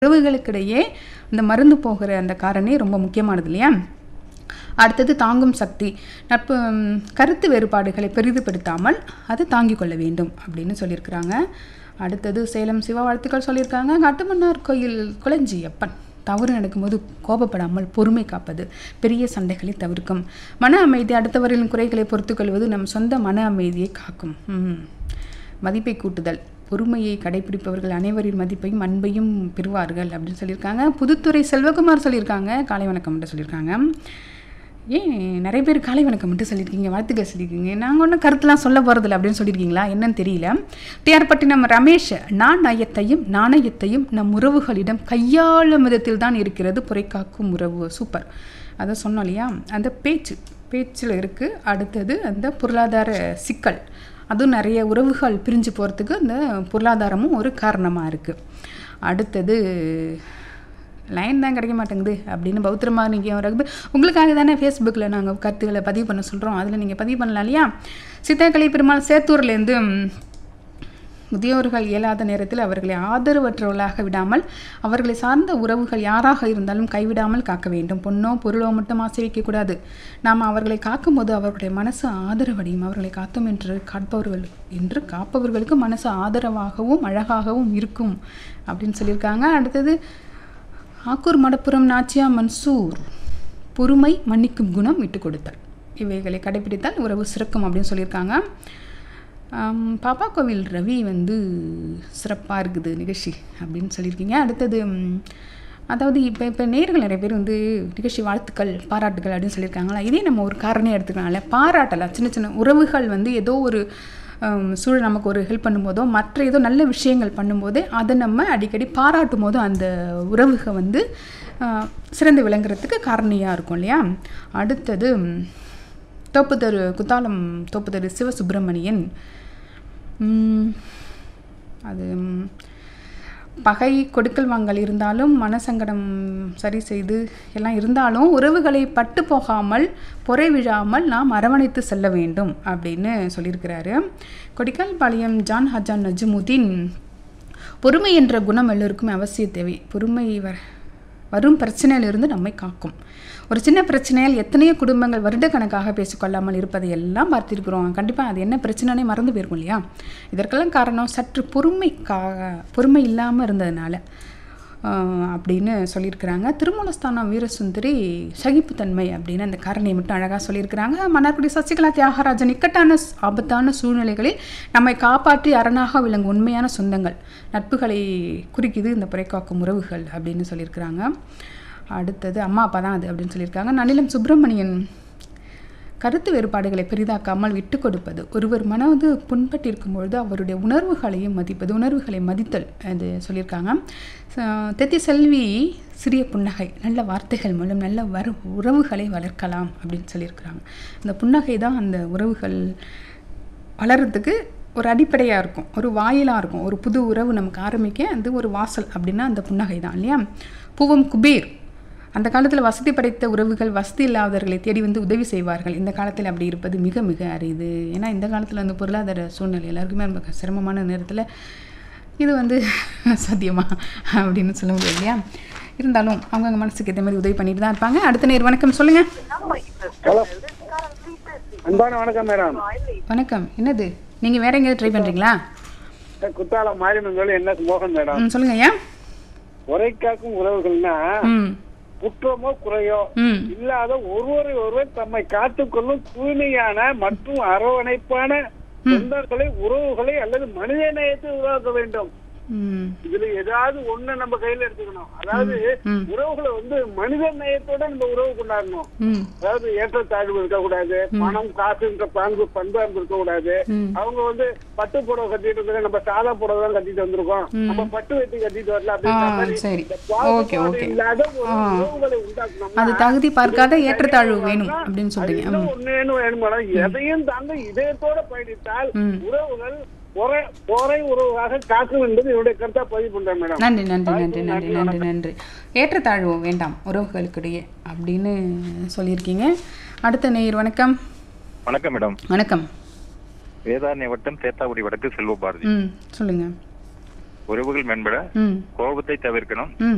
உறவுகளுக்கிடையே இந்த மருந்து போகிற அந்த காரணி ரொம்ப முக்கியமானது இல்லையா அடுத்தது தாங்கும் சக்தி நட்பு ம், கருத்து வேறுபாடுகளை பெரிதுபடுத்தாமல் அது தாங்கிக் கொள்ள வேண்டும் அப்படின்னு சொல்லியிருக்கிறாங்க அடுத்தது சேலம் சிவா வாழ்த்துக்கள் சொல்லியிருக்காங்க கட்டுமன்னார் கோயில் குளஞ்சியப்பன் தவறு நடக்கும்போது கோபப்படாமல் பொறுமை காப்பது பெரிய சண்டைகளை தவிர்க்கும் மன அமைதி அடுத்தவர்களின் குறைகளை பொறுத்துக்கொள்வது நம் சொந்த மன அமைதியை காக்கும் ம். மதிப்பை கூட்டுதல் பொறுமையை கடைபிடிப்பவர்கள் அனைவரின் மதிப்பையும் அன்பையும் பெறுவார்கள் அப்படின்னு சொல்லியிருக்காங்க புதுத்துறை செல்வகுமார் சொல்லியிருக்காங்க காலை வணக்கம் மட்டும் சொல்லியிருக்காங்க ஏன் நிறைய பேர் காலை வணக்கம் மட்டும் சொல்லியிருக்கீங்க வாழ்த்துக்கள் சொல்லியிருக்கீங்க நாங்கள் ஒன்றும் கருத்துலாம் சொல்ல போகிறதில்ல அப்படின்னு சொல்லியிருக்கீங்களா என்னன்னு தெரியல டிஆர் பட்டினம் ரமேஷ் நான் நயத்தையும் நாணயத்தையும் நம் உறவுகளிடம் கையாளும் விதத்தில் தான் இருக்கிறது புரைக்காக்கும் உறவு சூப்பர் அதை சொன்னோம் இல்லையா அந்த பேச்சு பேச்சில் இருக்குது அடுத்தது அந்த பொருளாதார சிக்கல் அதுவும் நிறைய உறவுகள் பிரிஞ்சு போகிறதுக்கு இந்த பொருளாதாரமும் ஒரு காரணமாக இருக்குது அடுத்தது லைன் தான் கிடைக்க மாட்டேங்குது அப்படின்னு பௌத்திரமா நீங்கள் ரகுபி உங்களுக்காக தானே ஃபேஸ்புக்கில் நாங்கள் கருத்துக்களை பதிவு பண்ண சொல்கிறோம் அதில் நீங்கள் பதிவு பண்ணலாம் இல்லையா சித்தாக்கலை பெருமாள் சேத்தூர்லேருந்து ம், முதியோர்கள் இயலாத நேரத்தில் அவர்களை ஆதரவற்றவர்களாக விடாமல் அவர்களை சார்ந்த உறவுகள் யாராக இருந்தாலும் கைவிடாமல் காக்க வேண்டும் பொண்ணோ பொருளோ மட்டும் ஆசை வைக்கக்கூடாது நாம் அவர்களை காக்கும்போது அவர்களுடைய மனசு ஆதரவடையும் அவர்களை காத்தோம் என்று காப்பவர்கள் என்று காப்பவர்களுக்கு மனசு ஆதரவாகவும் அழகாகவும் இருக்கும் அப்படின்னு சொல்லியிருக்காங்க அடுத்தது ஆக்கூர் மடப்புறம் நாச்சியா மன்சூர் பொறுமை மன்னிக்கும் குணம் விட்டு கொடுத்தல் இவைகளை கடைபிடித்தால் உறவு சிறக்கும் அப்படின்னு சொல்லியிருக்காங்க ஆம், பாப்பா கோவில் ரவி வந்து சிறப்பாக இருக்குது நிகழ்ச்சி அப்படின்னு சொல்லியிருக்கீங்க அடுத்தது ம், அதாவது இப்போ இப்போ நேர்கள் நிறைய பேர் வந்து நிகழ்ச்சி வாழ்த்துக்கள் பாராட்டுகள் அப்படின்னு சொல்லியிருக்காங்களா இதே நம்ம ஒரு காரணம் எடுத்துக்கலாம்ல பாராட்டலாம் சின்ன சின்ன உறவுகள் வந்து ஏதோ ஒரு ஹம், சூழல் நமக்கு ஒரு ஹெல்ப் பண்ணும்போதோ மற்ற ஏதோ நல்ல விஷயங்கள் பண்ணும்போதே அதை நம்ம அடிக்கடி பாராட்டும் போது அந்த உறவுகள் வந்து ஆஹ், சிறந்து விளங்குறதுக்கு காரணியாக இருக்கும் இல்லையா அடுத்தது ம், தோப்புத்தரு குத்தாலம் தோப்புத்தரு சிவசுப்பிரமணியன் ம், அது ம், பகை கொடுக்கல் வாங்கல் இருந்தாலும் மனசங்கடம் சரி செய்து எல்லாம் இருந்தாலும் உறவுகளை பட்டு போகாமல் பொறை விழாமல் நாம் அரவணைத்து செல்ல வேண்டும் அப்படின்னு சொல்லியிருக்கிறாரு கொடிக்கால்பாளையம் ஜான் ஹஜான் நஜ்முதீன் பொறுமை என்ற குணம் எல்லோருக்குமே அவசிய தேவை பொறுமை வ வரும் பிரச்சனையிலிருந்து நம்மை காக்கும் ஒரு சின்ன பிரச்சனையால் எத்தனையோ குடும்பங்கள் வருடக்கணக்காக பேசிக்கொள்ளாமல் இருப்பதை எல்லாம் பார்த்திருக்கிறோம் கண்டிப்பாக அது என்ன பிரச்சனைனே மறந்து போயிருக்கும் இல்லையா இதற்கெல்லாம் காரணம் சற்று பொறுமைக்கா பொறுமை இல்லாமல் இருந்ததுனால ஆஹ், அப்படின்னு சொல்லியிருக்கிறாங்க திருமூலஸ்தானம் வீரசுந்தரி சகிப்புத்தன்மை அப்படின்னு அந்த காரணியை மட்டும் அழகாக சொல்லியிருக்கிறாங்க மன்னார்குடி சசிகலா தியாகராஜன் இக்கட்டான ஸ்- ஆபத்தான சூழ்நிலைகளில் நம்மை காப்பாற்றி அரணாக விளங்கும் உண்மையான சொந்தங்கள் நட்புகளை குறிக்குது இந்த புரைக்காக்கும் உறவுகள் அப்படின்னு சொல்லியிருக்கிறாங்க அடுத்தது அம்மா அப்பா தான் அது அப்படின்னு சொல்லியிருக்காங்க நன்னிலம் சுப்பிரமணியன் கருத்து வேறுபாடுகளை பெரிதாக்காமல் விட்டு கொடுப்பது ஒருவர் மனது புண்பட்டிருக்கும் பொழுது அவருடைய உணர்வுகளையும் மதிப்பது உணர்வுகளை மதித்தல் அது சொல்லியிருக்காங்க ச- தெத்தி செல்வி சிறிய புன்னகை நல்ல வார்த்தைகள் மூலம் நல்ல வரு உறவுகளை வளர்க்கலாம் அப்படின்னு சொல்லியிருக்கிறாங்க அந்த புன்னகை தான் அந்த உறவுகள் வளர்கிறதுக்கு ஒரு அடிப்படையாக இருக்கும் ஒரு வாயிலாக இருக்கும் ஒரு புது உறவு நமக்கு ஆரம்பிக்க அது ஒரு வாசல் அப்படின்னா அந்த புன்னகை தான் இல்லையா பூவம் குபேர் அந்த காலத்தில் வசதி படைத்த உறவுகள் வசதி இல்லாதவர்களை தேடி வந்து உதவி செய்வார்கள் இந்த காலத்தில் அப்படி இருப்பது மிக மிக அரிது ஏன்னா இந்த காலத்தில் வந்து பொருளாதார சூழ்நிலை எல்லாருக்குமே ரொம்ப சிரமமான நேரத்தில் இது வந்து சாத்தியமா அப்படின்னு சொல்ல முடியாது இல்லையா இருந்தாலும் அவங்கவுங்க மனசுக்கு ஏற்ற மாதிரி உதவி பண்ணிட்டு தான் இருப்பாங்க அடுத்த நேர் வணக்கம் சொல்லுங்கள் ஹலோ அன்பான வணக்கம் மேடம் வணக்கம் என்னது நீங்கள் வேற எங்கேயாவது ட்ரை பண்ணுறீங்களா குத்தாலம் மாரியம்மன் கோயில் என்ன மோகன் மேடம் ம் சொல்லுங்க ஐயா உரைக்காக்கும் உறவுகள்னா ம் குற்றமோ குறையோ ம் இல்லாத ஒருவரை ஒருவர் தம்மை காத்துக்கொள்ளும் தூய்மையான மற்றும் அரவணைப்பான சொந்தங்களை உறவுகளை அல்லது மனித நேயத்தை உருவாக்க வேண்டும் ம் இதுல ஏதாவது ஒண்ணு நம்ம கையில எடுத்துக்கணும் அதாவது ம். உறவுகளை வந்து மனித நேயத்தோட நம்ம உறவு கொண்டாடணும் ம் அதாவது ஏற்றத்தாழ்வு இருக்கக்கூடாது பணம் காசுன்ற பண்பு பண்பார்ந்து இருக்கக்கூடாது ம். அவங்க வந்து பட்டு புடவை கட்டிட்டு இருந்தாங்க நம்ம சாதா புடவை தான் கட்டிட்டு வந்திருக்கோம் நம்ம பட்டு வெட்டி கட்டிட்டு வரல ஆ அப்படின்ற மாதிரி சரி இந்த ஓகே பாகுபாடு ஓகே இல்லாத ஒரு உறவுகளை உண்டாக்கணும்னா அது தகுதி பார்க்காத ஏற்றத்தாழ்வு வேணும் அப்படின்னு சொல்றீங்க இன்னும் ஒண்ணு வேணும் வேணும் மேடம் எதையும் தாங்க இதயத்தோட பயணித்தால் ம். உறவுகள் பொறை பொறை உறவுகளாக காக்கும் என்பது என்னுடைய கருத்தா பதிவு பண்றேன் மேடம் நன்றி நன்றி நன்றி நன்றி நன்றி நன்றி ஏற்றத்தாழ்வு வேண்டாம் உறவுகளுக்கிடையே அப்படின்னு சொல்லியிருக்கீங்க அடுத்த நேயர் வணக்கம் வணக்கம் மேடம் வணக்கம் வேதாரண்ய வட்டம் தேத்தாக்குடி வடக்கு செல்வ பாரதி ம் சொல்லுங்க உறவுகள் மேம்பட ம் கோபத்தை தவிர்க்கணும் ம்